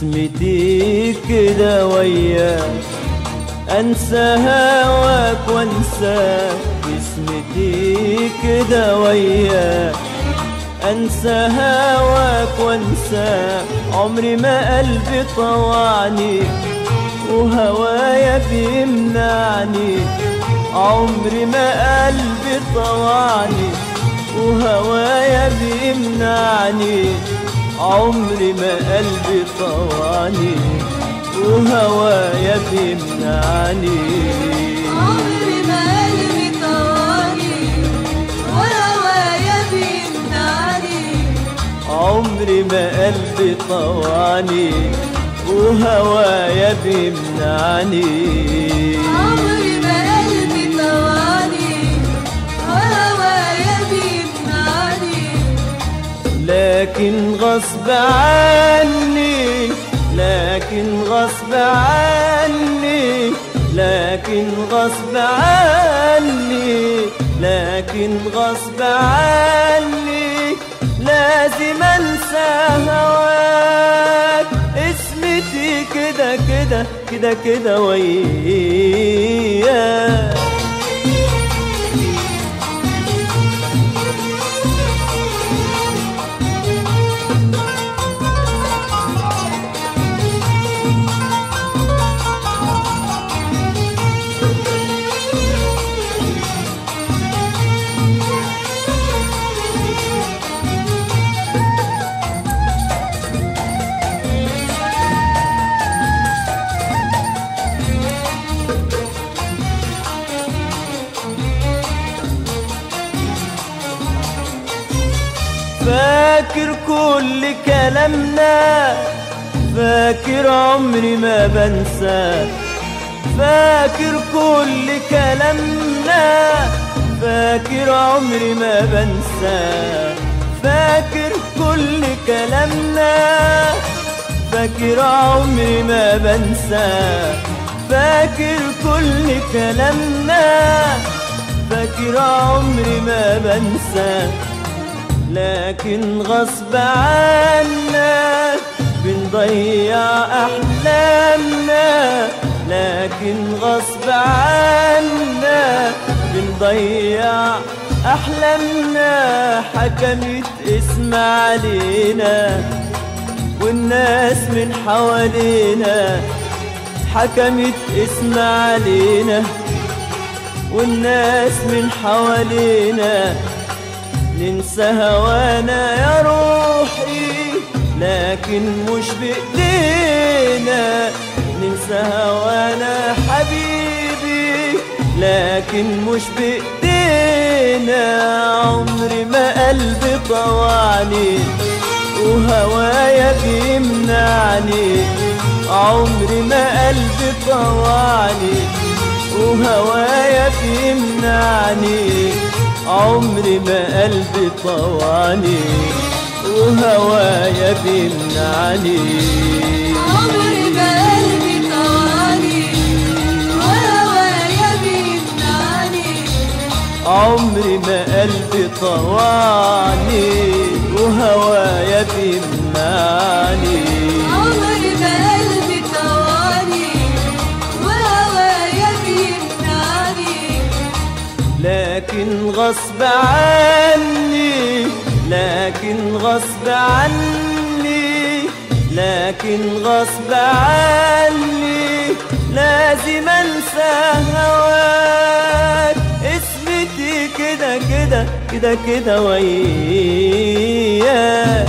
اسمتي كده وياك انسى هواك وانساك اسمتي كده وياك انسى هواك وانساك عمري ما قلبي طوعني وهوايا بيمنعني عمري ما قلبي طوعني وهوايا بيمنعني عمري ما قلبي طوعني وهوايا بيمنعني عمري ما قلبي طواني وهوايا بيمنعني عمري ما قلبي طوعني وهوايا بيمنعني عمري ما قلبي طواني وهوايا بيمنعني لكن غصب عني لكن غصب عني لكن غصب عني لكن غصب عني لازم انسى هواك اسمتي كده كده كده كده وياك فاكر كل كلامنا فاكر عمري ما بنسى فاكر كل كلامنا فاكر عمري ما بنسى فاكر كل كلامنا فاكر عمري ما بنسى فاكر كل كلامنا فاكر عمري ما بنسى لكن غصب عنا بنضيع أحلامنا لكن غصب عنا بنضيع أحلامنا حكمت اسم علينا والناس من حوالينا حكمت اسم علينا والناس من حوالينا ننسى هوانا يا روحي لكن مش بإيدينا ننسى هوانا حبيبي لكن مش بإيدينا عمري ما قلبي طوعني وهوايا بيمنعني عمري ما قلبي طوعني وهوايا بيمنعني عمري ما قلبي طوعني وهوايا بيمنعني عمري ما قلبي طواني وهوايا بيمنعني عمري ما قلبي طوعني وهوايا بيمنعني عمري ما قلبي طواني وهوايا بيمنعني لكن غصب عني لكن غصب عني لكن غصب عني لازم انسى هواك اسمتي كده كده كده كده وياك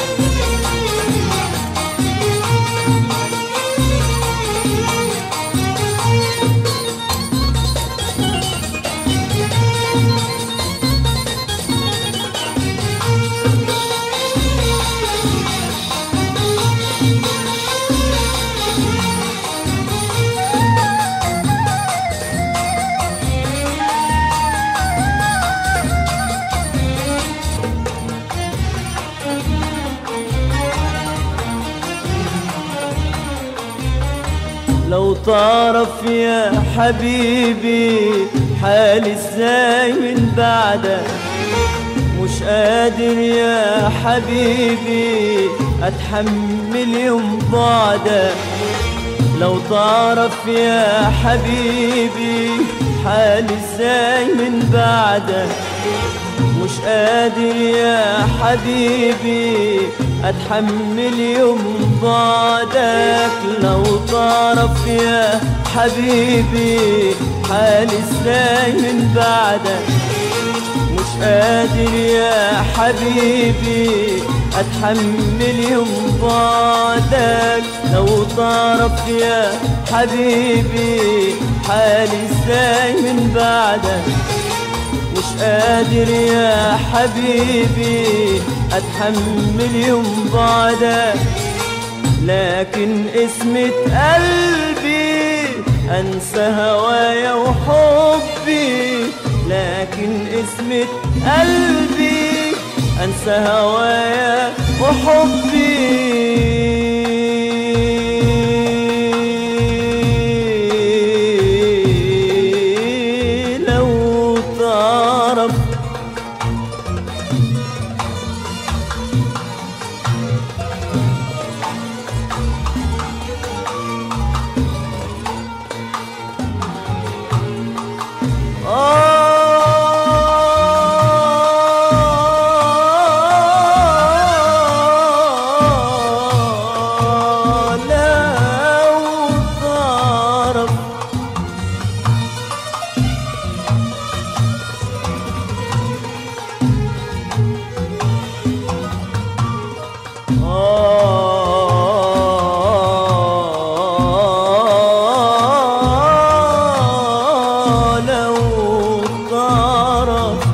لو تعرف يا حبيبي حالي ازاي من بعدك مش قادر يا حبيبي اتحمل يوم بعدك لو تعرف يا حبيبي حالي ازاي من بعدك مش قادر يا حبيبي اتحمل يوم بعدك لو تعرف يا حبيبي حالي ازاي من بعدك مش قادر يا حبيبي اتحمل يوم بعدك لو تعرف يا حبيبي حالي ازاي من بعدك مش قادر يا حبيبي اتحمل يوم بعدك لكن اسمة قلبي انسى هوايا وحبي لكن اسمة قلبي انسى هوايا وحبي لو تعرف آه لو تعرف آه لو تعرف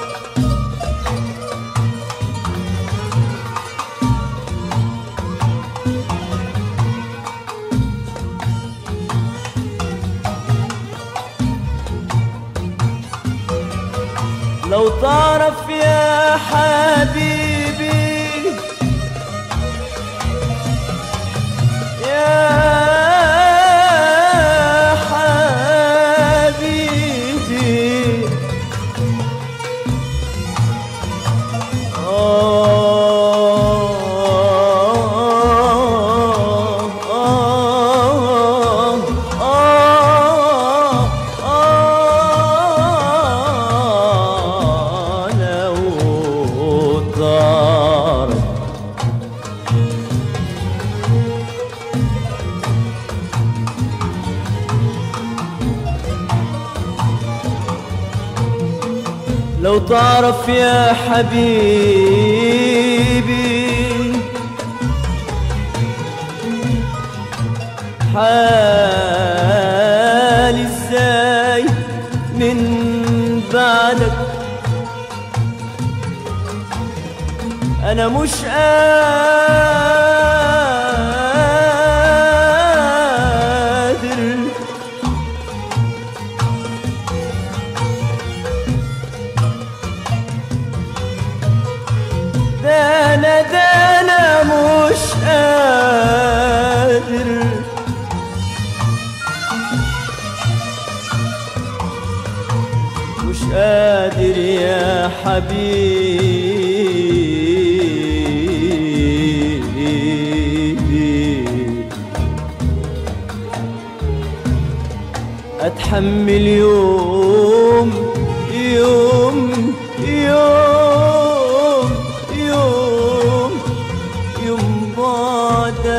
لو تعرف يا حبيبي يا حبيبي لو تعرف لو تعرف يا حبيبي حالي ازاي من بعدك انا مش قادر ده انا ده انا مش قادر مش قادر يا حبيبي اتحمل يوم يوم يوم يوم يوم بعدك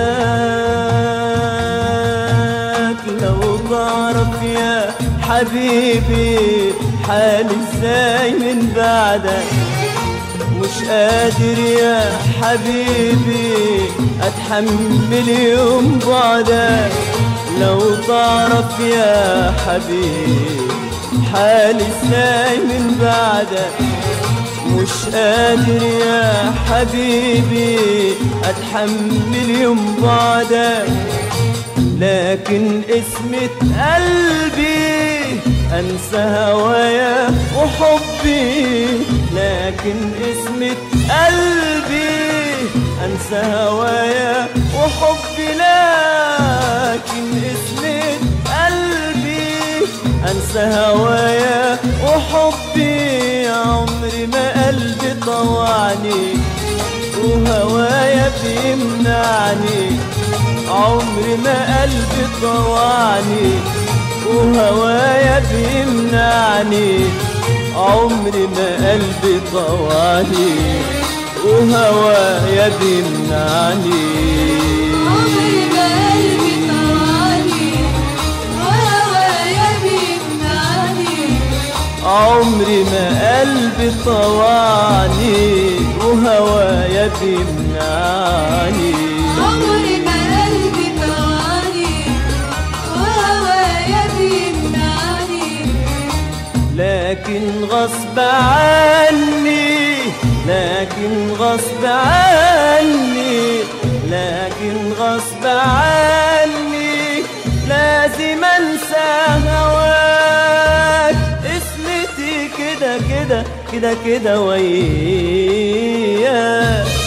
لو تعرف يا حبيبي حالي ازاي من بعدك مش قادر يا حبيبي اتحمل يوم بعدك لو تعرف يا حبيبي حالي ازاي من بعدك مش قادر يا حبيبي اتحمل يوم بعدك لكن اسمة قلبي انسى هوايا وحبي لكن اسمة قلبي انسى هوايا وحبي لكن اسمة قلبي انسى هوايا وحبي عمري ما قلبي طوعني وهوايا بيمنعني عمري ما قلبي طوعني وهوايا بيمنعني عمري ما قلبي طوعني وهوايا بيمنعني عمري ما قلبي طواني وهوايا بيمنعني عمري ما قلبي طوعني وهوايا بيمنعني عمري ما قلبي طواني وهوايا بيمنعني لكن غصب عني لكن غصب عني لكن غصب عني لازم انسى هواك اسمتي كده كده كده كده وياك